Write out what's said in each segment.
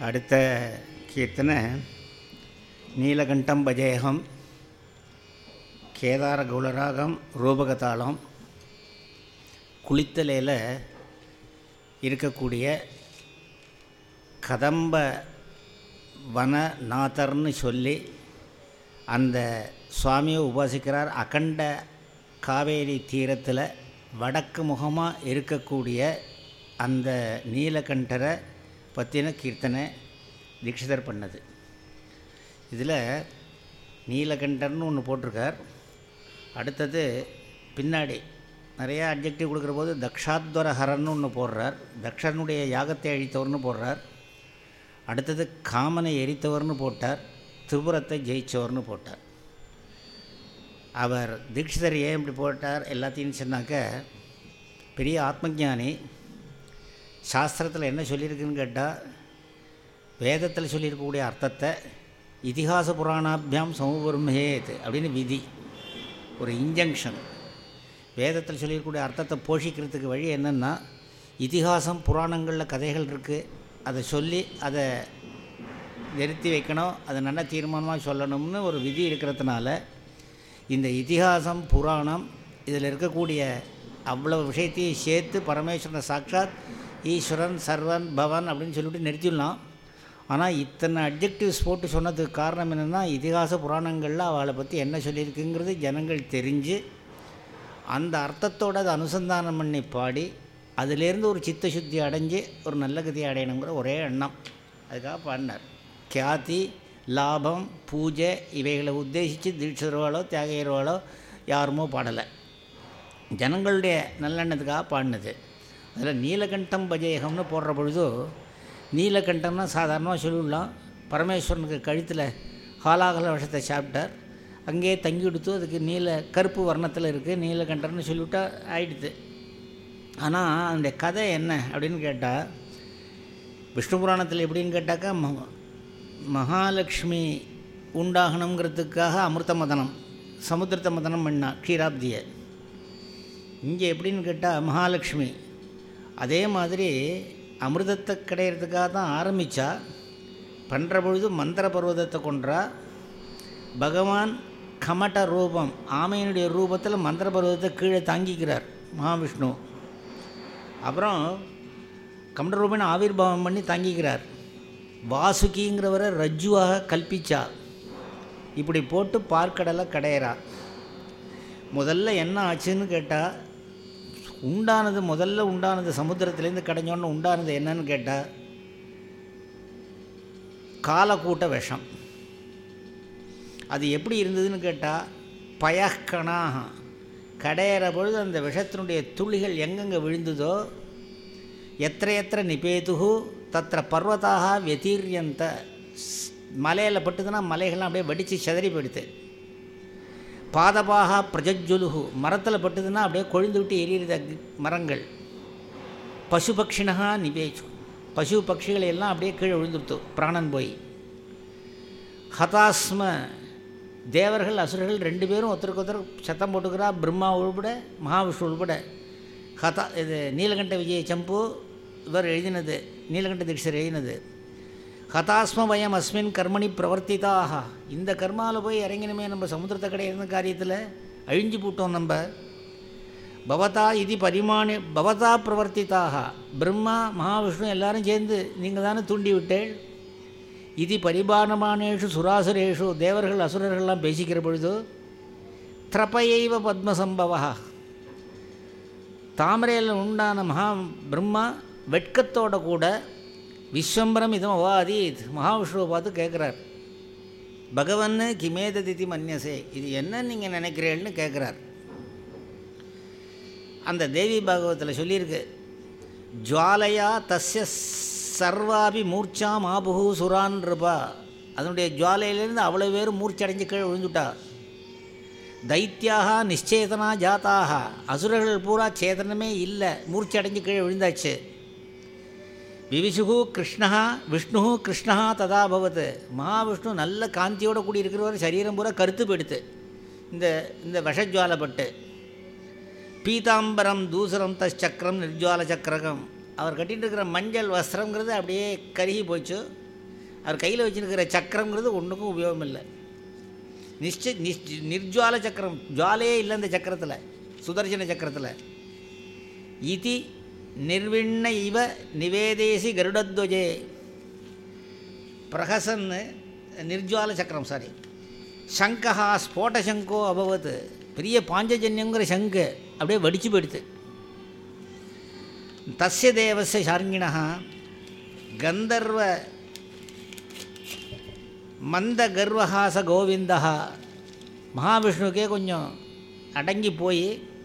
அடுத்த கீர்த்தனை நீலகண்டம் பஜேகம் கேதார கௌளராகம் ரூபகதாளம் குளித்தலையில் இருக்கக்கூடிய கதம்ப வனநாதர்னு சொல்லி அந்த சுவாமியை உபாசிக்கிறார் அகண்ட காவேரி தீரத்தில் வடக்கு முகமாக இருக்கக்கூடிய அந்த நீலகண்டரை பற்றின கீர்த்தனை தீட்சிதர் பண்ணது இதில் நீலகண்டர்னு ஒன்று போட்டிருக்கார் அடுத்தது பின்னாடி நிறையா அப்ஜெக்டிவ் கொடுக்குற போது தக்ஷாத்வரஹரன்னு ஒன்று போடுறார் தக்ஷனுடைய யாகத்தை அழித்தவர்னு போடுறார் அடுத்தது காமனை எரித்தவர்னு போட்டார் திரிபுரத்தை ஜெயித்தவர்னு போட்டார் அவர் தீட்சிதர் ஏன் இப்படி போட்டார் எல்லாத்தையும் சொன்னாக்க பெரிய ஆத்மஜானி சாஸ்திரத்தில் என்ன சொல்லியிருக்குன்னு கேட்டால் வேதத்தில் சொல்லியிருக்கக்கூடிய அர்த்தத்தை இதிகாச புராணாபியாம் சமபுரமேத் அப்படின்னு விதி ஒரு இன்ஜங்ஷன் வேதத்தில் சொல்லியிருக்கக்கூடிய அர்த்தத்தை போஷிக்கிறதுக்கு வழி என்னென்னா இதிகாசம் புராணங்களில் கதைகள் இருக்குது அதை சொல்லி அதை நிறுத்தி வைக்கணும் அதை நல்ல தீர்மானமாக சொல்லணும்னு ஒரு விதி இருக்கிறதுனால இந்த இதிகாசம் புராணம் இதில் இருக்கக்கூடிய அவ்வளோ விஷயத்தையும் சேர்த்து பரமேஸ்வரனை சாட்சாத் ஈஸ்வரன் சர்வன் பவன் அப்படின்னு சொல்லிவிட்டு நிறுத்திடலாம் ஆனால் இத்தனை அப்ஜெக்டிவ்ஸ் போட்டு சொன்னதுக்கு காரணம் என்னென்னா இதிகாச புராணங்களில் அவளை பற்றி என்ன சொல்லியிருக்குங்கிறது ஜனங்கள் தெரிஞ்சு அந்த அர்த்தத்தோடு அதை அனுசந்தானம் பண்ணி பாடி அதிலேருந்து ஒரு சித்த சுத்தி அடைஞ்சு ஒரு நல்ல கதியை அடையணுங்கிற ஒரே எண்ணம் அதுக்காக பாடினார் கியாதி லாபம் பூஜை இவைகளை உத்தேசித்து தீட்சிதர்வாளோ தியாகையர்வாளோ யாருமோ பாடலை ஜனங்களுடைய நல்லெண்ணத்துக்காக பாடினது அதில் நீலகண்டம் பஜேகம்னு போடுற பொழுது நீலகண்டம்னா சாதாரணமாக சொல்லிவிடலாம் பரமேஸ்வரனுக்கு கழுத்தில் ஹாலாகல விஷத்தை சாப்பிட்டார் அங்கேயே தங்கி கொடுத்து அதுக்கு நீல கருப்பு வர்ணத்தில் இருக்குது நீலகண்டர்னு சொல்லிவிட்டா ஆயிடுது ஆனால் அதனுடைய கதை என்ன அப்படின்னு கேட்டால் விஷ்ணு புராணத்தில் எப்படின்னு கேட்டாக்கா ம மகாலட்சுமி உண்டாகணுங்கிறதுக்காக அமிர்த மதனம் சமுத்திரத்த மதனம் பண்ணா க்ஷீராப்தியை இங்கே எப்படின்னு கேட்டால் மகாலட்சுமி அதே மாதிரி அமிர்தத்தை கிடையிறதுக்காக தான் ஆரம்பித்தா பண்ணுற பொழுது மந்திர பர்வதத்தை கொன்றா பகவான் கமட்ட ரூபம் ஆமையினுடைய ரூபத்தில் மந்திர பர்வதத்தை கீழே தாங்கிக்கிறார் மகாவிஷ்ணு அப்புறம் கமட்ட ரூபன் ஆவிர்வாவம் பண்ணி தாங்கிக்கிறார் வாசுகிங்கிறவரை ரஜ்ஜுவாக கல்பிச்சா இப்படி போட்டு பார்க்கடலை கடையிறா முதல்ல என்ன ஆச்சுன்னு கேட்டால் உண்டானது முதல்ல உண்டானது சமுத்திரத்துலேருந்து கடைஞ்சோன்னு உண்டானது என்னன்னு கேட்டால் காலக்கூட்ட விஷம் அது எப்படி இருந்ததுன்னு கேட்டால் பயக்கணாக கடையிற பொழுது அந்த விஷத்தினுடைய துளிகள் எங்கெங்கே விழுந்ததோ எத்த எத்த நிபேதுகு தத்திர பர்வத்தாக வெதீரியந்த மலையில் பட்டுதுன்னா மலைகள்லாம் அப்படியே வெடித்து செதறி போயிடுது பாதபாக பிரஜஜுலுகு மரத்தில் பட்டுதுன்னா அப்படியே கொழுந்து விட்டு எரியுது மரங்கள் பசு பக்ஷினகா நிபேச்சு பசு பட்சிகளை எல்லாம் அப்படியே கீழே விழுந்துடுத்து பிராணன் போய் ஹதாஸ்ம தேவர்கள் அசுரர்கள் ரெண்டு பேரும் ஒருத்தருக்கு ஒருத்தர் சத்தம் போட்டுக்கிறா பிரம்மா உள்பட மகாவிஷ்ணு உள்பட ஹதா இது நீலகண்ட விஜய சம்பு இவர் எழுதினது நீலகண்ட தீட்சர் எழுதினது ஹதாஸ்ம வயம் அஸ்மின் கர்மணி பிரவர்த்திதாக இந்த கர்மாவில் போய் இறங்கினுமே நம்ம சமுத்திரத்தை கிடையாது காரியத்தில் அழிஞ்சு போட்டோம் நம்ம பவதா இது பரிமாணி பவதா பிரவர்த்திதாக பிரம்மா மகாவிஷ்ணு எல்லாரும் சேர்ந்து நீங்கள் தானே தூண்டி விட்டேள் இது பரிபானமானேஷு சுராசுரேஷு தேவர்கள் அசுரர்கள்லாம் பேசிக்கிற பொழுது திரப்பையைவ பத்மசம்பவா தாமரையில் உண்டான மகா பிரம்மா வெட்கத்தோட கூட விஸ்வம்பரம் இதம் அவாதி மகாவிஷ்ணுவை பார்த்து கேட்குறார் பகவன் கிமேத திதி மன்யசே இது என்ன நீங்கள் நினைக்கிறீர்கள்னு கேட்குறார் அந்த தேவி பாகவத்தில் சொல்லியிருக்கு ஜுவாலையா தஸ்ய சர்வாபி மூர்ச்சா மாபுகு சுரான் இருப்பா அதனுடைய ஜுவாலையிலேருந்து அவ்வளோ பேர் மூர்ச்சடைஞ்சு கீழே விழுந்துட்டா தைத்தியாக நிச்சேதனா ஜாத்தாக அசுரர்கள் பூரா சேதனமே இல்லை மூர்ச்சடைஞ்சு கீழே விழுந்தாச்சு விவிசுகு கிருஷ்ணா விஷ்ணு கிருஷ்ணா ததா பவத் மகாவிஷ்ணு நல்ல காந்தியோடு கூடி இருக்கிறவர் சரீரம் பூரா கருத்து போயிடுத்து இந்த இந்த விஷஜுவாலப்பட்டு பீதாம்பரம் தூசரம் தச்சக்கரம் நிர்ஜுவால சக்கரகம் அவர் கட்டிட்டு இருக்கிற மஞ்சள் வஸ்திரங்கிறது அப்படியே கருகி போச்சு அவர் கையில் வச்சுருக்கிற சக்கரங்கிறது ஒன்றுக்கும் உபயோகம் இல்லை நிச்ச நிஷ் நிர்ஜுவால சக்கரம் ஜுவாலையே இல்லை இந்த சக்கரத்தில் சுதர்சன சக்கரத்தில் இதி நிர்விண்ண இவ நிவேதேசி கருடத்வஜே பிரகசன் நிர்ஜுவால சக்கரம் சாரி சங்கா ஸ்போட சங்கோ அபவத் பெரிய பாஞ்சஜன்யங்கிற சங்கு அப்படியே வடிச்சு போயிடுது தஸ்ய தேவஸ்ய சார்ங்கிணா கந்தர்வ மந்த கர்வஹாச கோவிந்தா மகாவிஷ்ணுக்கே கொஞ்சம் அடங்கி போய்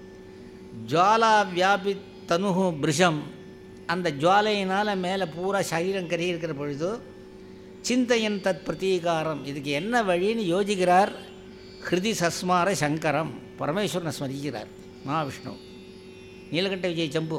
ஜுவாலா வியாபி தனுகு பிருஷம் அந்த ஜுவாலையினால் மேலே பூரா சரீரம் கறி இருக்கிற பொழுது சிந்தையன் தத் பிரதீகாரம் இதுக்கு என்ன வழின்னு யோசிக்கிறார் ஹிருதி சஸ்மார சங்கரம் பரமேஸ்வரனை ஸ்மரிக்கிறார் மகாவிஷ்ணு நீலகண்ட விஜய் சம்பு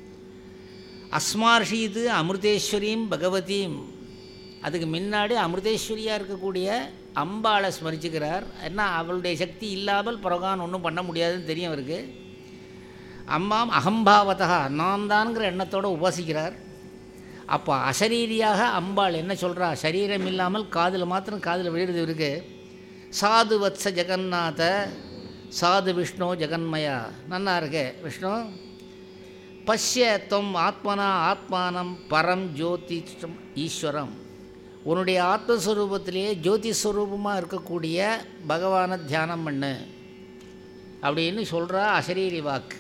அஸ்மார்ஷீது அமிர்தேஸ்வரீம் பகவதீம் அதுக்கு முன்னாடி அமிர்தேஸ்வரியாக இருக்கக்கூடிய அம்பாளை ஸ்மரிச்சுக்கிறார் ஏன்னா அவளுடைய சக்தி இல்லாமல் பரகான் ஒன்றும் பண்ண முடியாதுன்னு தெரியும் அவருக்கு அம்மாம் அகம்பாவதா நான் தான்ங்கிற எண்ணத்தோடு உபாசிக்கிறார் அப்போ அசரீரியாக அம்பாள் என்ன சொல்கிறா சரீரம் இல்லாமல் காதில் மாத்திரம் காதில் விழுறது இருக்கு சாது வத்ச ஜெகநாத சாது விஷ்ணு ஜெகன்மயா நன்னா இருக்கே விஷ்ணு பஷ்ய தொம் ஆத்மனா ஆத்மானம் பரம் ஜோதிஷம் ஈஸ்வரம் உன்னுடைய ஆத்மஸ்வரூபத்திலேயே ஜோதி ஸ்வரூபமாக இருக்கக்கூடிய பகவானை தியானம் பண்ணு அப்படின்னு சொல்கிறா அசரீரி வாக்கு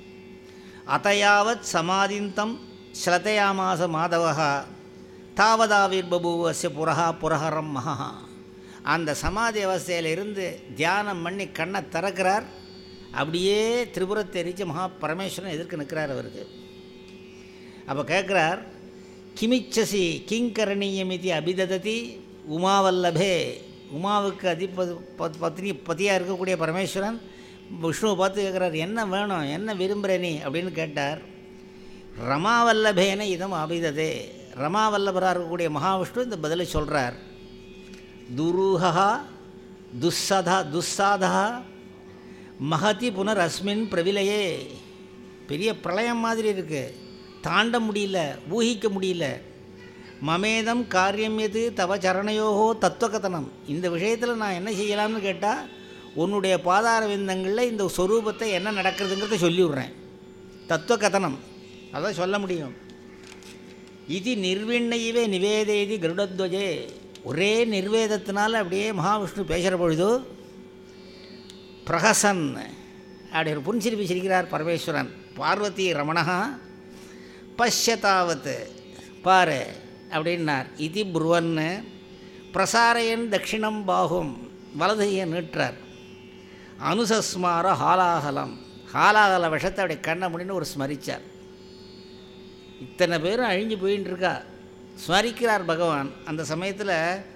அதையாவத் சமாதிந்தம் ஸ்ரதயாமாச மாதவா தாவதாவிர் பபூவசிய புரஹா புரஹரம் மகா அந்த சமாதி அவஸ்தையில் இருந்து தியானம் பண்ணி கண்ணை திறக்கிறார் அப்படியே திரிபுரத்தை எரிச்சு மகா பரமேஸ்வரன் எதிர்க்க நிற்கிறார் அவருக்கு அப்போ கேட்குறார் கிமிச்சசி கிங்கரணீயமிதி அபிதததி உமாவல்லபே உமாவுக்கு அதிப பத்- பத்னி பத்தியாக இருக்கக்கூடிய பரமேஸ்வரன் விஷ்ணுவை பார்த்து கேட்குறார் என்ன வேணும் என்ன விரும்புகிற நீ அப்படின்னு கேட்டார் ரமாவல்லபேன இதம் அபிததே ரமாவல்லபராக இருக்கக்கூடிய மகாவிஷ்ணு இந்த பதிலை சொல்கிறார் துரூஹா துஸ்ஸதா துஸ்ஸாதா மகதி புனர் அஸ்மின் பிரவிலையே பெரிய பிரளயம் மாதிரி இருக்குது தாண்ட முடியல ஊகிக்க முடியல மமேதம் காரியம் எது தவ சரணையோகோ தத்துவகதனம் இந்த விஷயத்தில் நான் என்ன செய்யலாம்னு கேட்டால் உன்னுடைய பாதார விந்தங்களில் இந்த சொரூபத்தை என்ன நடக்கிறதுங்கிறத சொல்லி விட்றேன் தத்துவகதனம் அதான் சொல்ல முடியும் இது நிர்விண்ணையவே நிவேதேதி கருடத்வஜே ஒரே நிர்வேதத்தினால அப்படியே மகாவிஷ்ணு பேசுகிற பொழுது பிரகசன் அப்படி ஒரு புன்சிரிப்பு சிரிக்கிறார் பரமேஸ்வரன் பார்வதி ரமணா பஷ்யதாவத் பாரு அப்படின்னார் இதி புருவன்னு பிரசாரையன் தட்சிணம் பாகும் வலதையை நீட்டுறார் அனுசஸ்மார ஹாலாகலம் ஹாலாகல விஷத்தை அப்படி கண்ணை முடின்னு ஒரு ஸ்மரிச்சார் இத்தனை பேரும் அழிஞ்சு போயின்னு இருக்கா ஸ்மரிக்கிறார் பகவான் அந்த சமயத்தில்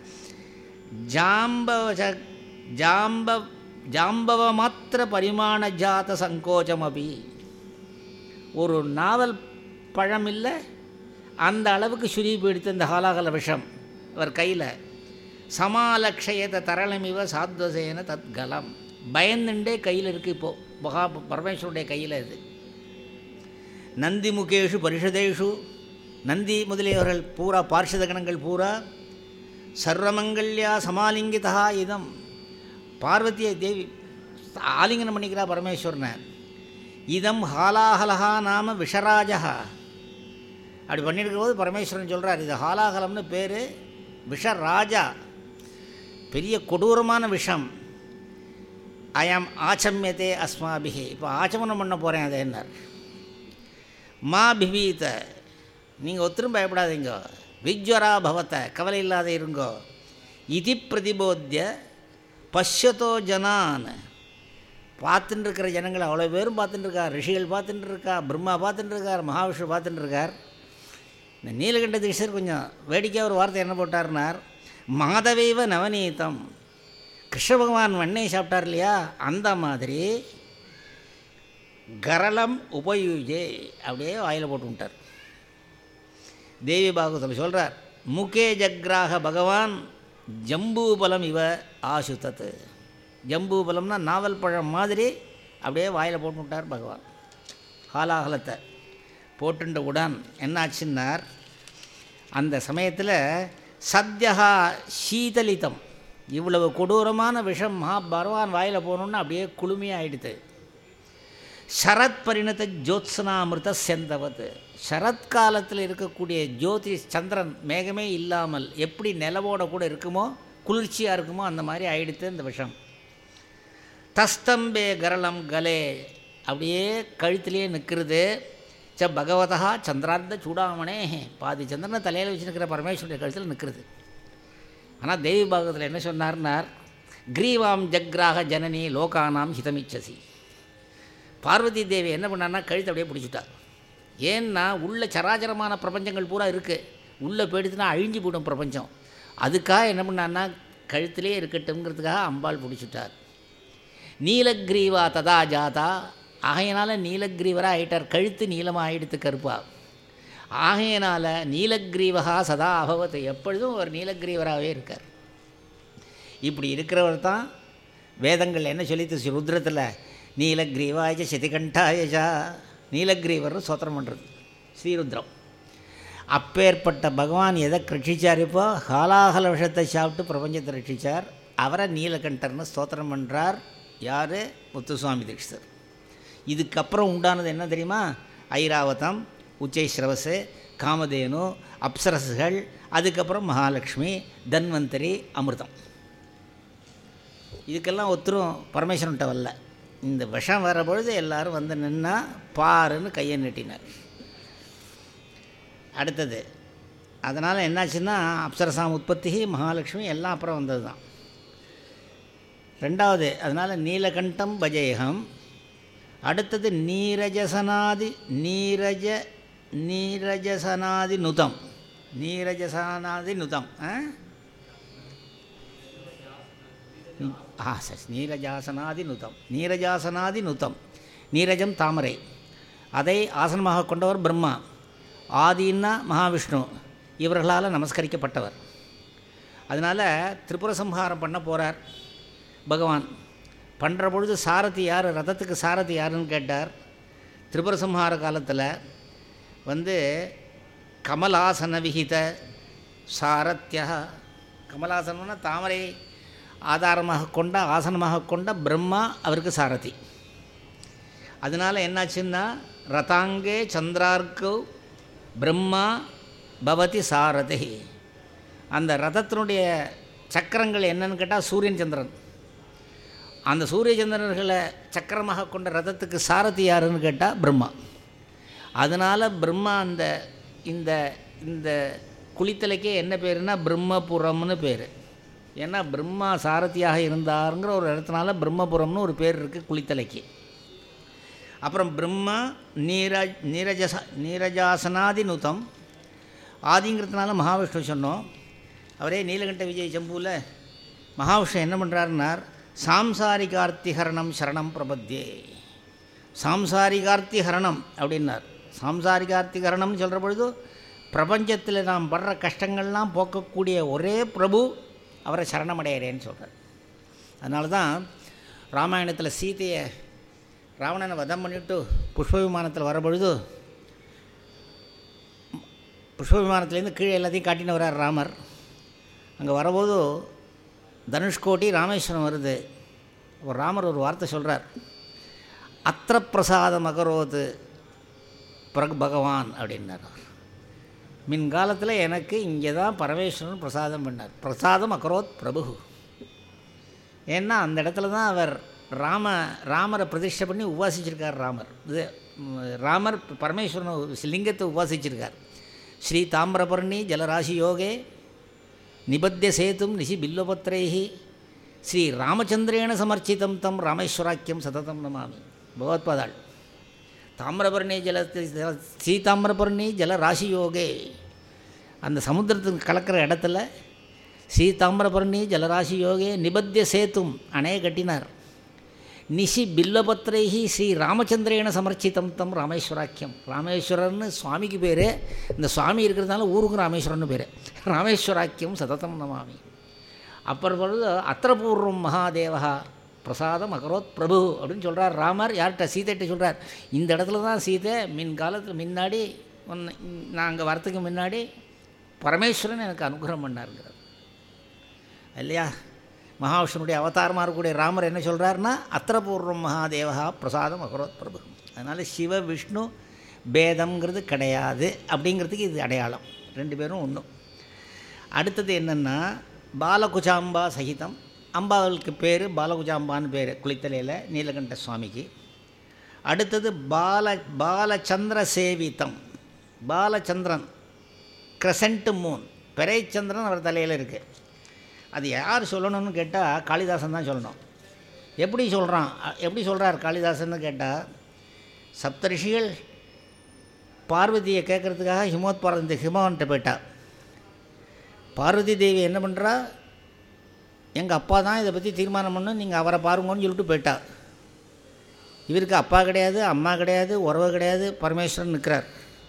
ஜாம்பவ ஜாம்ப ஜாம்பவ மாத்திர பரிமாண ஜாத சங்கோச்சம் அபி ஒரு நாவல் பழம் இல்லை அந்த அளவுக்கு சுரி போயிடுத்து இந்த ஹாலாகல விஷம் அவர் கையில் சமாலக்ஷயத தரளமிவ சாத்வசேன தத்கலம் பயந்துண்டே கையில் இருக்குது இப்போது மகா பரமேஸ்வருடைய கையில் இது நந்தி முகேஷு பரிஷதேஷு நந்தி முதலியவர்கள் பூரா பார்ஷத கணங்கள் பூரா சர்வமங்கல்யா சமாலிங்கிதா இதம் பார்வதியை தேவி ஆலிங்கனம் பண்ணிக்கிறா பரமேஸ்வரனை இதம் ஹாலாஹலஹா நாம விஷராஜா அப்படி பண்ணியிருக்கிற போது பரமேஸ்வரன் சொல்கிறார் இது ஹாலாஹலம்னு பேர் விஷராஜா பெரிய கொடூரமான விஷம் அயம் ஆச்சமியத்தே அஸ்மாபிகி இப்போ ஆச்சமனம் பண்ண போகிறேன் அதை என்னார் மா பிபீத நீங்கள் ஒத்தரும் பயப்படாதீங்க விஜ்வரா பவத்த கவலை இல்லாத இருங்கோ இதி பிரதிபோத்திய பஷ்யத்தோ ஜனான் பார்த்துட்டு இருக்கிற ஜனங்கள் அவ்வளோ பேரும் பார்த்துட்டு இருக்கா ரிஷிகள் பார்த்துட்டு இருக்கா பிரம்மா பார்த்துட்டு இருக்கார் மகாவிஷ்ணு பார்த்துட்டு இருக்கார் இந்த நீலகண்ட தீஷர் கொஞ்சம் வேடிக்கையாக ஒரு வார்த்தை என்ன போட்டார்னார் மாதவைவ நவநீதம் கிருஷ்ண பகவான் வெண்ணெய் சாப்பிட்டார் இல்லையா அந்த மாதிரி கரளம் உபயுஜே அப்படியே வாயில் போட்டு விட்டார் தேவி பாகவத்தில் சொல்கிறார் முகே ஜக்ராக பகவான் ஜம்பூபலம் இவ ஆசுத்தத்து ஜம்பூபலம்னா நாவல் பழம் மாதிரி அப்படியே வாயில் போட்டு விட்டார் பகவான் ஹாலாகலத்தை போட்டுண்ட உடன் என்னாச்சுன்னார் அந்த சமயத்தில் சத்யா சீதலிதம் இவ்வளவு கொடூரமான விஷம் மகா பகவான் வாயில் போகணுன்னு அப்படியே குளுமையாயிடுது சரத் பரிணத ஜோத்ஸ்னாமிருத செந்தவது சரத்காலத்தில் இருக்கக்கூடிய ஜோதி சந்திரன் மேகமே இல்லாமல் எப்படி நிலவோட கூட இருக்குமோ குளிர்ச்சியாக இருக்குமோ அந்த மாதிரி ஆயிடுத்து இந்த விஷம் தஸ்தம்பே கரளம் கலே அப்படியே கழுத்திலே நிற்கிறது ச பகவதா சந்திரார்த்த சூடாமணே பாதி சந்திரனை தலையில் வச்சுருக்கிற பரமேஸ்வருடைய கழுத்தில் நிற்கிறது ஆனால் தேவி பாகத்தில் என்ன சொன்னார்னார் கிரீவாம் ஜக்ராக ஜனனி லோகானாம் ஹிதமிச்சசி பார்வதி தேவி என்ன பண்ணார்னா கழுத்தை அப்படியே பிடிச்சிட்டா ஏன்னா உள்ள சராச்சரமான பிரபஞ்சங்கள் பூரா இருக்குது உள்ளே போயிடுச்சுன்னா அழிஞ்சு போயிடும் பிரபஞ்சம் அதுக்காக என்ன பண்ணான்னா கழுத்திலே இருக்கட்டும்ங்கிறதுக்காக அம்பாள் பிடிச்சிட்டார் நீலக்ரீவா ததா ஜாதா ஆகையினால நீலக்ரீவராக ஆயிட்டார் கழுத்து நீளமாக ஆயிடுத்து கருப்பா ஆகையினால நீலக்ரீவகா சதா அபவத் எப்பொழுதும் ஒரு நீலக்ரீவராகவே இருக்கார் இப்படி இருக்கிறவர் தான் வேதங்கள் என்ன சொல்லித்து ருத்ரத்தில் நீலக்ரீவாய சதிகண்டாயஜா நீலக்ரீவர்னு சோத்திரம் பண்ணுறது ஸ்ரீருத்ரம் அப்பேற்பட்ட பகவான் எதை ரட்சிச்சார் இப்போ ஹாலாகல விஷத்தை சாப்பிட்டு பிரபஞ்சத்தை ரட்சித்தார் அவரை நீலகண்டர்னு ஸ்தோத்திரம் பண்ணுறார் யார் முத்துசுவாமி தீட்சிதர் இதுக்கப்புறம் உண்டானது என்ன தெரியுமா ஐராவதம் உச்சைஸ்ரவசு காமதேனு அப்சரசுகள் அதுக்கப்புறம் மகாலட்சுமி தன்வந்தரி அமிர்தம் இதுக்கெல்லாம் ஒருத்தரும் பரமேஸ்வரன்ட்ட வரல இந்த விஷம் வர பொழுது எல்லாரும் வந்து நின்னா பாருன்னு கையை நீட்டினார் அடுத்தது அதனால் என்னாச்சுன்னா அப்சரசாம் உற்பத்தி மகாலட்சுமி எல்லாம் அப்புறம் வந்தது தான் ரெண்டாவது அதனால் நீலகண்டம் பஜேகம் அடுத்தது நீரஜசனாதி நீரஜ நீரஜசனாதி நுதம் நீரஜசனாதி நுதம் ஆ ஆ சரி நீரஜாசனாதி நுதம் நீரஜாசனாதி நுதம் நீரஜம் தாமரை அதை ஆசனமாக கொண்டவர் பிரம்மா ஆதின்னா மகாவிஷ்ணு இவர்களால் நமஸ்கரிக்கப்பட்டவர் அதனால் திரிபுர சம்ஹாரம் பண்ண போகிறார் பகவான் பண்ணுற பொழுது சாரதி யார் ரதத்துக்கு சாரதி யாருன்னு கேட்டார் திரிபுர சம்ஹார காலத்தில் வந்து கமலாசன விகித சாரத்தியா கமலாசனம்னா தாமரை ஆதாரமாக கொண்ட ஆசனமாக கொண்ட பிரம்மா அவருக்கு சாரதி அதனால் என்னாச்சுன்னா ரதாங்கே சந்திரார்க்கு பிரம்மா பவதி சாரதி அந்த ரதத்தினுடைய சக்கரங்கள் என்னன்னு கேட்டால் சூரியன் சந்திரன் அந்த சூரிய சந்திரர்களை சக்கரமாக கொண்ட ரதத்துக்கு சாரதி யாருன்னு கேட்டால் பிரம்மா அதனால் பிரம்மா அந்த இந்த இந்த குளித்தலைக்கே என்ன பேருன்னா பிரம்மபுரம்னு பேர் ஏன்னா பிரம்மா சாரதியாக இருந்தாருங்கிற ஒரு இடத்துனால பிரம்மபுரம்னு ஒரு பேர் இருக்குது குளித்தலைக்கு அப்புறம் பிரம்மா நீரஜ் நீரஜச நீரஜாசனாதி நுதம் ஆதிங்கிறதுனால மகாவிஷ்ணு சொன்னோம் அவரே நீலகண்ட விஜய் சம்பூவில் மகாவிஷ்ணு என்ன பண்ணுறாருன்னார் சாம்சாரிகார்த்திஹரணம் சரணம் பிரபத்தியே சாம்சாரிகார்த்திஹரணம் அப்படின்னார் சாம்சாரிகார்த்திகரணம்னு சொல்கிற பொழுது பிரபஞ்சத்தில் நாம் படுற கஷ்டங்கள்லாம் போக்கக்கூடிய ஒரே பிரபு அவரை சரணமடைகிறேன்னு சொல்கிறார் அதனால தான் ராமாயணத்தில் சீதையை ராவணனை வதம் பண்ணிவிட்டு புஷ்ப விமானத்தில் வரபொழுது புஷ்ப விமானத்துலேருந்து கீழே எல்லாத்தையும் காட்டின்னு வர்றார் ராமர் அங்கே வரபோது தனுஷ்கோட்டி ராமேஸ்வரம் வருது அப்போ ராமர் ஒரு வார்த்தை சொல்கிறார் அத்திர பிரசாதம் அகரோது பிரக் பகவான் அப்படின்னார் அவர் மின்காலத்தில் எனக்கு இங்கே தான் பரமேஸ்வரன் பிரசாதம் பண்ணார் பிரசாதம் அகரோத் பிரபு ஏன்னா அந்த இடத்துல தான் அவர் ராம ராமரை பிரதிஷ்டை பண்ணி உபாசிச்சிருக்கார் ராமர் இது ம், ராமர் பரமேஸ்வரனை லிங்கத்தை உபாசிச்சிருக்கார் ஸ்ரீ தாமிரபர்ணி ஜலராசி யோகே நிபத்திய சேத்தும் நிசி பில்லபத்ரைஹி ஸ்ரீ ராமச்சந்திரேன சமர்ச்சிதம் தம் ராமேஸ்வராக்கியம் சததம் நமாமி பகவத்பாதாள் தாமிரபரணி ஜல ஸ்ரீ தாமிரபரணி ஜல ராசி யோகே அந்த சமுத்திரத்துக்கு கலக்கிற இடத்துல ஸ்ரீ தாமிரபரணி ஜலராசி யோகே நிபத்திய சேத்தும் அணைய கட்டினார் நிஷி பில்லபத்ரைஹி ஸ்ரீ ராமச்சந்திரேன சமர்ச்சிதம் தம் ராமேஸ்வராக்கியம் ராமேஸ்வரர்னு சுவாமிக்கு பேர் இந்த சுவாமி இருக்கிறதுனால ஊருக்கு ராமேஸ்வரன் பேர் ராமேஸ்வராக்கியம் சததம் நமாமி அப்புறம் பொழுது அத்திரபூர்வம் மகாதேவா பிரசாதம் அகரோத் பிரபு அப்படின்னு சொல்கிறார் ராமர் யார்கிட்ட சீதைகிட்ட சொல்கிறார் இந்த இடத்துல தான் சீதை மின் காலத்தில் முன்னாடி ஒன்று நான் அங்கே வரத்துக்கு முன்னாடி பரமேஸ்வரன் எனக்கு அனுகிரகம் பண்ணாருங்கிறார் இல்லையா மகாவிஷ்ணுடைய அவதாரமாக இருக்கக்கூடிய ராமர் என்ன சொல்கிறாருன்னா அத்திரபூர்வம் மகாதேவா பிரசாதம் அகரோத் பிரபு அதனால் சிவ விஷ்ணு பேதம்ங்கிறது கிடையாது அப்படிங்கிறதுக்கு இது அடையாளம் ரெண்டு பேரும் ஒன்றும் அடுத்தது என்னென்னா பாலகுஜாம்பா சகிதம் அம்பாவுக்கு பேர் பாலகுஜாம்பான்னு பேர் குளித்தலையில் நீலகண்ட சுவாமிக்கு அடுத்தது பால பாலச்சந்திர சேவிதம் பாலச்சந்திரன் கிரசன்ட் மூன் பெரைச்சந்திரன் அவர் தலையில் இருக்குது அது யார் சொல்லணும்னு கேட்டால் காளிதாசன் தான் சொல்லணும் எப்படி சொல்கிறான் எப்படி சொல்கிறார் காளிதாசன் கேட்டால் சப்தரிஷிகள் பார்வதியை கேட்குறதுக்காக ஹிமோத்பார இந்த ஹிமவன்ட்ட போயிட்டா பார்வதி தேவி என்ன பண்ணுறா எங்கள் அப்பா தான் இதை பற்றி தீர்மானம் பண்ணு நீங்கள் அவரை பாருங்கன்னு சொல்லிட்டு போயிட்டா இவருக்கு அப்பா கிடையாது அம்மா கிடையாது உறவு கிடையாது பரமேஸ்வரன் நிற்கிறார்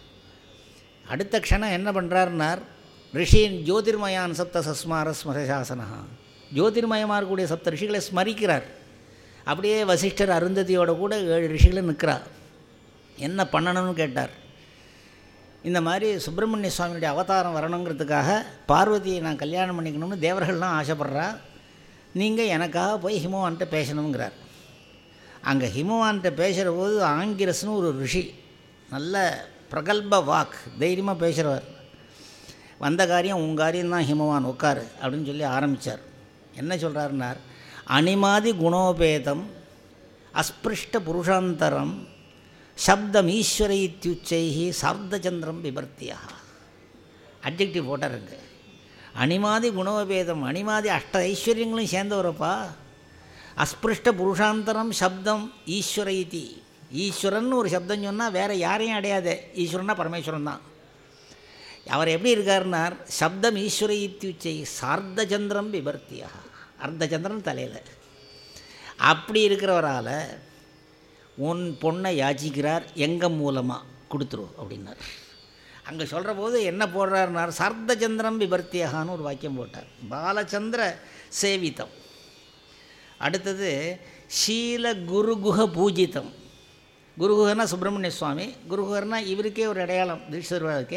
அடுத்த க்ஷணம் என்ன பண்ணுறாருனார் ரிஷியின் ஜோதிர்மயான் சப்த சஸ்மார ஸ்மரசாசனா ஜோதிர்மயமாக இருக்கக்கூடிய சப்த ரிஷிகளை ஸ்மரிக்கிறார் அப்படியே வசிஷ்டர் அருந்ததியோட கூட ஏழு ரிஷிகளும் நிற்கிறார் என்ன பண்ணணும்னு கேட்டார் இந்த மாதிரி சுப்பிரமணிய சுவாமியுடைய அவதாரம் வரணுங்கிறதுக்காக பார்வதியை நான் கல்யாணம் பண்ணிக்கணும்னு தேவர்கள்லாம் ஆசைப்பட்றா நீங்கள் எனக்காக போய் ஹிமவான்கிட்ட பேசணுங்கிறார் அங்கே ஹிமவான்கிட்ட பேசுகிற போது ஆங்கிரஸ்னு ஒரு ரிஷி நல்ல பிரகல்ப வாக் தைரியமாக பேசுகிறவர் வந்த காரியம் உன் காரியம் தான் ஹிமவான் உட்காரு அப்படின்னு சொல்லி ஆரம்பித்தார் என்ன சொல்கிறாருன்னார் அனிமாதி குணோபேதம் அஸ்பிருஷ்ட புருஷாந்தரம் சப்தம் ஈஸ்வர இத்தியுச்சைகி சார்த்தச்சந்திரம் விபர்த்தியா அப்ஜெக்டிவ் போட்டாருங்க அனிமாதி குணோபேதம் அனிமாதி அஷ்ட ஐஸ்வர்யங்களும் சேர்ந்தவரப்பா அஸ்பிருஷ்ட புருஷாந்தரம் சப்தம் ஈஸ்வர இதி ஈஸ்வரன் ஒரு சப்தம் சொன்னால் வேறு யாரையும் அடையாது ஈஸ்வரன்னா பரமேஸ்வரன் தான் அவர் எப்படி இருக்காருனார் சப்தம் ஈஸ்வர இத்தியுச்சை சார்த்தச்சந்திரம் விபர்த்தியா அர்த்தச்சந்திரன் தலையில் அப்படி இருக்கிறவரால் உன் பொண்ணை யாச்சிக்கிறார் எங்கள் மூலமாக கொடுத்துரு அப்படின்னார் அங்கே சொல்கிற போது என்ன போடுறாருனார் சார்த்தச்சந்திரம் விபர்த்தியகான்னு ஒரு வாக்கியம் போட்டார் பாலச்சந்திர சேவிதம் அடுத்தது ஷீல குருகுஹ பூஜிதம் குருகுஹனா சுப்பிரமணிய சுவாமி குருகுஹர்னா இவருக்கே ஒரு அடையாளம் தீட்சிதர்வாதுக்கே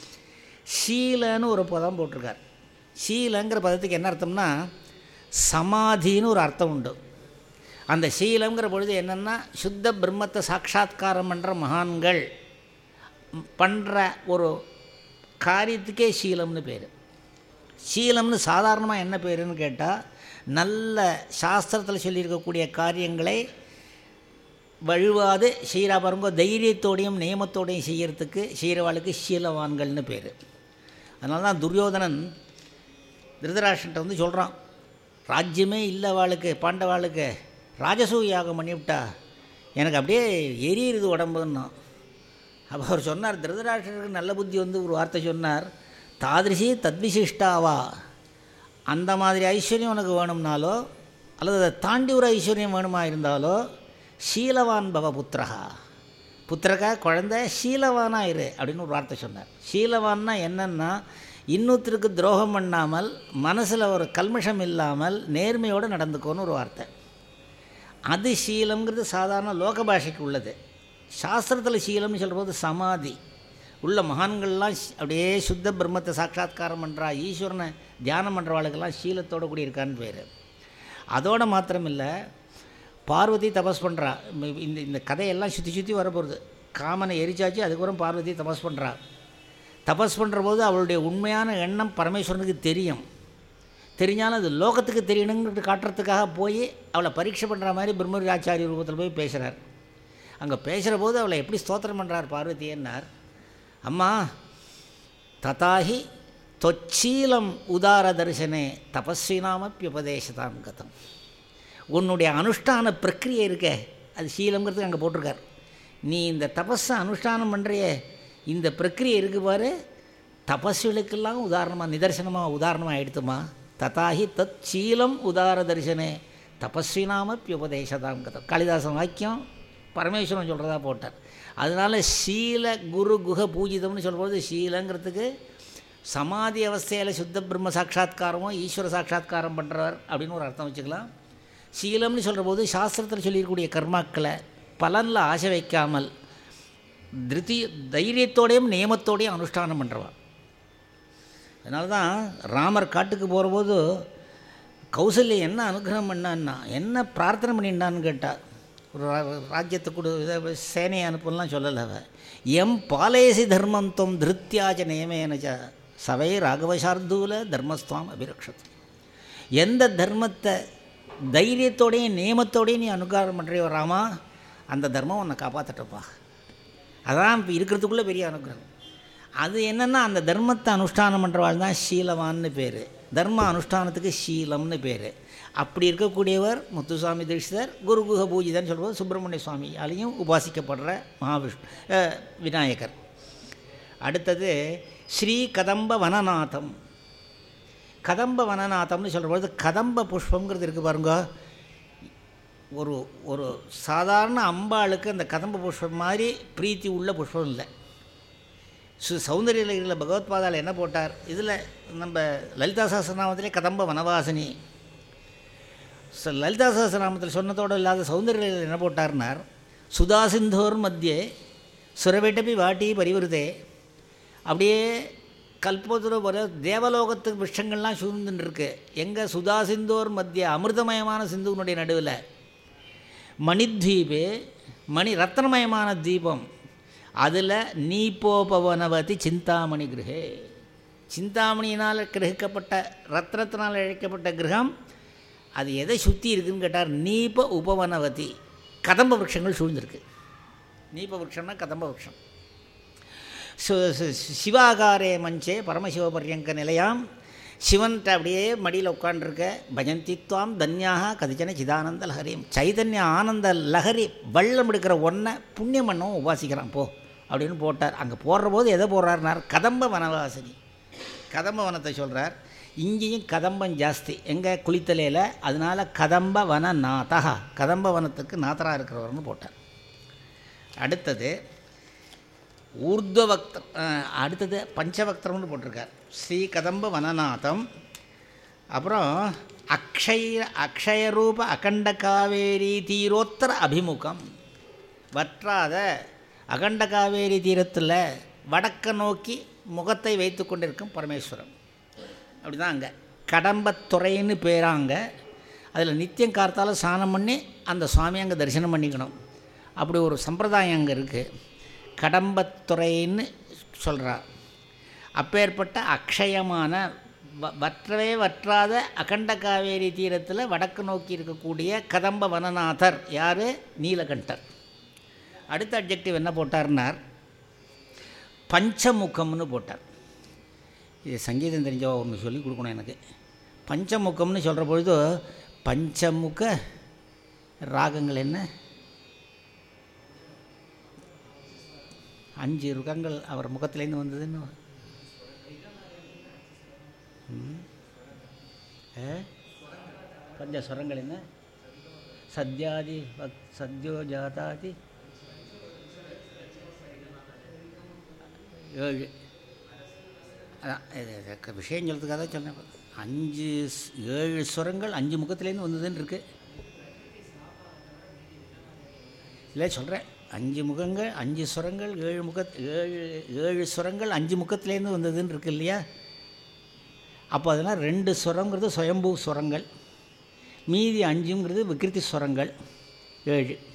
ஷீலன்னு ஒரு பதம் போட்டிருக்கார் ஷீலங்கிற பதத்துக்கு என்ன அர்த்தம்னா சமாதின்னு ஒரு அர்த்தம் உண்டு அந்த சீலங்கிற பொழுது என்னென்னா சுத்த பிரம்மத்தை சாட்சா்காரம் பண்ணுற மகான்கள் பண்ணுற ஒரு காரியத்துக்கே சீலம்னு பேர் சீலம்னு சாதாரணமாக என்ன பேருன்னு கேட்டால் நல்ல சாஸ்திரத்தில் சொல்லியிருக்கக்கூடிய காரியங்களை வழுவாது செய்கிறா பாருங்க தைரியத்தோடையும் நியமத்தோடையும் செய்கிறதுக்கு செய்கிறவாளுக்கு சீலவான்கள்னு பேர் அதனால தான் துரியோதனன் திருதராஷ்டிரன்ட்ட வந்து சொல்கிறான் ராஜ்யமே இல்லை வாளுக்கு பாண்டவாளுக்கு ராஜசூய யாகம் பண்ணிவிட்டா எனக்கு அப்படியே எரியுது உடம்புன்னா அப்போ அவர் சொன்னார் திருதராஷ்டிரருக்கு நல்ல புத்தி வந்து ஒரு வார்த்தை சொன்னார் தாதிருஷி தத்விசிஷ்டாவா அந்த மாதிரி ஐஸ்வர்யம் உனக்கு வேணும்னாலோ அல்லது அதை தாண்டி ஒரு ஐஸ்வர்யம் வேணுமா இருந்தாலோ ஷீலவான் பவ புத்திரகா புத்திரக்கா குழந்த ஷீலவானாக இரு அப்படின்னு ஒரு வார்த்தை சொன்னார் ஷீலவான்னா என்னென்னா இன்னொருத்தருக்கு துரோகம் பண்ணாமல் மனசில் ஒரு கல்மிஷம் இல்லாமல் நேர்மையோடு நடந்துக்கோன்னு ஒரு வார்த்தை அது சீலம்ங்கிறது சாதாரண லோக பாஷைக்கு உள்ளது சாஸ்திரத்தில் சீலம்னு சொல்கிறபோது சமாதி உள்ள மகான்கள்லாம் அப்படியே சுத்த பிரம்மத்தை சாட்சா்காரம் பண்ணுறா ஈஸ்வரனை தியானம் பண்ணுறவாளுக்கெல்லாம் சீலத்தோடு கூடி இருக்கான்னு பேர் அதோடு மாத்திரம் இல்லை பார்வதி தபஸ் பண்ணுறா இந்த இந்த கதையெல்லாம் சுற்றி சுற்றி வரப்போகுது காமனை எரிச்சாச்சு அதுக்கப்புறம் பார்வதி தபஸ் பண்ணுறா தபஸ் பண்ணுற போது அவளுடைய உண்மையான எண்ணம் பரமேஸ்வரனுக்கு தெரியும் தெரிஞ்சாலும் அது லோகத்துக்கு தெரியணுங்கிறது காட்டுறதுக்காக போய் அவளை பரீட்சை பண்ணுற மாதிரி பிரம்மரி ஆச்சாரிய ரூபத்தில் போய் பேசுகிறார் அங்கே பேசுகிற போது அவளை எப்படி ஸ்தோத்திரம் பண்ணுறார் பார்வதியன்னார் அம்மா ததாஹி தொச்சீலம் உதார தரிசனே தபஸ்வினாமப்பியுபதேசதாம் கதம் உன்னுடைய அனுஷ்டான பிரக்கிரியை இருக்க அது சீலங்கிறதுக்கு அங்கே போட்டிருக்கார் நீ இந்த தபஸை அனுஷ்டானம் பண்ணுறிய இந்த பிரக்கிரியை இருக்கு பாரு தபஸ்விகளுக்கெல்லாம் உதாரணமாக நிதர்சனமாக உதாரணமாக எடுத்துமா ததாஹி தத் சீலம் உதார தரிசனே தபஸ்வினாமப்பியுபதேசதாம் கதம் காளிதாசன் வாக்கியம் பரமேஸ்வரன் சொல்கிறதா போட்டார் அதனால் சீல குரு குஹ பூஜிதம்னு சொல்லும்போது சீலங்கிறதுக்கு சமாதி அவஸ்தையில் சுத்த பிரம்ம சாட்சா்காரமோ ஈஸ்வர சாட்சா்காரம் பண்ணுறவர் அப்படின்னு ஒரு அர்த்தம் வச்சுக்கலாம் சீலம்னு சொல்கிற போது சாஸ்திரத்தில் சொல்லியிருக்கக்கூடிய கர்மாக்களை பலனில் ஆசை வைக்காமல் திருத்தி தைரியத்தோடையும் நியமத்தோடையும் அனுஷ்டானம் பண்ணுறவா அதனால தான் ராமர் காட்டுக்கு போகிறபோது கௌசல்யா என்ன அனுகிரகம் பண்ணான்னா என்ன பிரார்த்தனை பண்ணிட்டான்னு கேட்டா ஒரு ரா- ராஜ்யத்தை கொடு இதை சேனையை அனுப்பலாம் சொல்லலை அவ எம் பாலேசி தர்மம் தொம் திருத்தியாச்ச நியமேனச்ச சவை ராகவசார்தூல தர்மஸ்துவாம் அபிரக்ஷத்து எந்த தர்மத்தை தைரியத்தோடையும் நியமத்தோடையும் நீ அனுகாரம் பண்ணுறியோ ராமா அந்த தர்மம் உன்னை காப்பாற்றட்டப்பா அதான் இப்போ இருக்கிறதுக்குள்ளே பெரிய அனுகிரகம் அது என்னென்னா அந்த தர்மத்தை அனுஷ்டானம் பண்ணுறவாள் தான் சீலவான்னு பேர் தர்ம அனுஷ்டானத்துக்கு சீலம்னு பேர் அப்படி இருக்கக்கூடியவர் முத்துசுவாமி தீட்சிதர் குருகுக பூஜிதன்னு சொல்லுவது சுப்பிரமணிய சுவாமியாலையும் உபாசிக்கப்படுற மகாவிஷ்ணு அஹ், விநாயகர் அடுத்தது ஸ்ரீ கதம்ப வனநாதம் கதம்ப வனநாதம்னு சொல்கிறபொழுது கதம்ப புஷ்பங்கிறது இருக்குது பாருங்க ஒரு ஒரு சாதாரண அம்பாளுக்கு அந்த கதம்ப புஷ்பம் மாதிரி பிரீத்தி உள்ள புஷ்பம் இல்லை சு சௌந்தரியலகிரியில் பகவத்பாதால் என்ன போட்டார் இதில் நம்ம லலிதா சஹஸ்ரநாமத்திலே கதம்ப வனவாசினி ச- லலிதா சஹஸ்ரநாமத்தில் சொன்னதோடு இல்லாத சௌந்தரியலகிரியில் என்ன போட்டார்னார் சுதாசிந்தோர் மத்தியே சுரவிட்டபி வாட்டி பரிவிருதே அப்படியே கல்போதுர ஒரு தேவலோகத்து விஷயங்கள்லாம் சூழ்ந்துன்னு இருக்கு எங்கே சுதாசிந்தோர் மத்திய அமிர்தமயமான சிந்துவனுடைய நடுவில் மணித்வீபே மணி ரத்னமயமான தீபம் அதில் நீப்போபவனவதி சிந்தாமணி கிரகே சிந்தாமணியினால் கிரகிக்கப்பட்ட ரத்னத்தினால் இழைக்கப்பட்ட கிரகம் அது எதை சுற்றி இருக்குன்னு கேட்டார் நீப உபவனவதி கதம்ப விருட்சங்கள் சூழ்ந்திருக்கு நீப விருட்சம்னா கதம்ப விருட்சம் சு சு- சிவாகாரே மஞ்சே பரமசிவபர்யங்க நிலையாம் சிவன்கிட்ட அப்படியே மடியில் உட்காண்டிருக்க பஜந்தித்வாம் தன்யாக கதிச்சன சிதானந்த லஹரியும் சைதன்ய ஆனந்த லஹரி வெள்ளம் எடுக்கிற ஒன்றை புண்ணியம் பண்ணவும் உபாசிக்கிறான் போ அப்படின்னு போட்டார் அங்கே போடுற போது எதை போடுறாருனார் கதம்ப வனவாசினி கதம்ப வனத்தை சொல்கிறார் இங்கேயும் கதம்பம் ஜாஸ்தி எங்கே குளித்தலையில் அதனால கதம்ப வன நாதா கதம்ப வனத்துக்கு நாதராக இருக்கிறவர்னு போட்டார் அடுத்தது ஊர்துவக்தம் அடுத்தது பஞ்சவக்தரம்னு போட்டிருக்கார் ஸ்ரீ கதம்ப வனநாதம் அப்புறம் அக்ஷய அக்ஷயரூப அகண்ட காவேரி தீரோத்தர அபிமுகம் வற்றாத அகண்ட காவேரி தீரத்தில் வடக்க நோக்கி முகத்தை வைத்து கொண்டிருக்கும் பரமேஸ்வரன் அப்படி தான் அங்கே கடம்பத்துறைன்னு பேராங்க அதில் நித்தியம் கார்த்தால ஸ்நானம் பண்ணி அந்த சுவாமி அங்கே தரிசனம் பண்ணிக்கணும் அப்படி ஒரு சம்பிரதாயம் அங்கே இருக்குது கடம்பத்துறைன்னு சொல்கிறா அப்பேற்பட்ட அக்ஷயமான வ வற்றவே வற்றாத அகண்ட காவேரி தீரத்தில் வடக்கு நோக்கி இருக்கக்கூடிய கதம்ப வனநாதர் யார் நீலகண்டர் அடுத்த அப்ஜெக்டிவ் என்ன போட்டார்னார் பஞ்சமுகம்னு போட்டார் இது சங்கீதம் தெரிஞ்சவா ஒன்று சொல்லி கொடுக்கணும் எனக்கு பஞ்சமுகம்னு சொல்கிற பொழுது பஞ்சமுக ராகங்கள் என்ன அஞ்சு ருகங்கள் அவர் முகத்திலேருந்து வந்ததுன்னு ம். ஏ? பஞ்ச ஸ்வரங்கள் என்ன சத்யாதி வக் சத்யோ ஜாதாதி ஏழு அதான் இது இது விஷயம் சொல்கிறதுக்காக தான் சொன்னேன் அஞ்சு ஸ்- ஏழு ஸ்வரங்கள் அஞ்சு முகத்துலேருந்து வந்ததுன்னு இருக்கு இல்லை சொல்கிறேன் அஞ்சு முகங்கள் அஞ்சு ஸ்வரங்கள் ஏழு முக ஏழு ஏழு ஸ்வரங்கள் அஞ்சு முகத்துலேருந்து வந்ததுன்னு இருக்கு இல்லையா அப்போ அதெல்லாம் ரெண்டு ஸ்வரங்கிறது சுயம்பு ஸ்வரங்கள் மீதி அஞ்சுங்கிறது விகிருதி ஸ்வரங்கள் ஏழு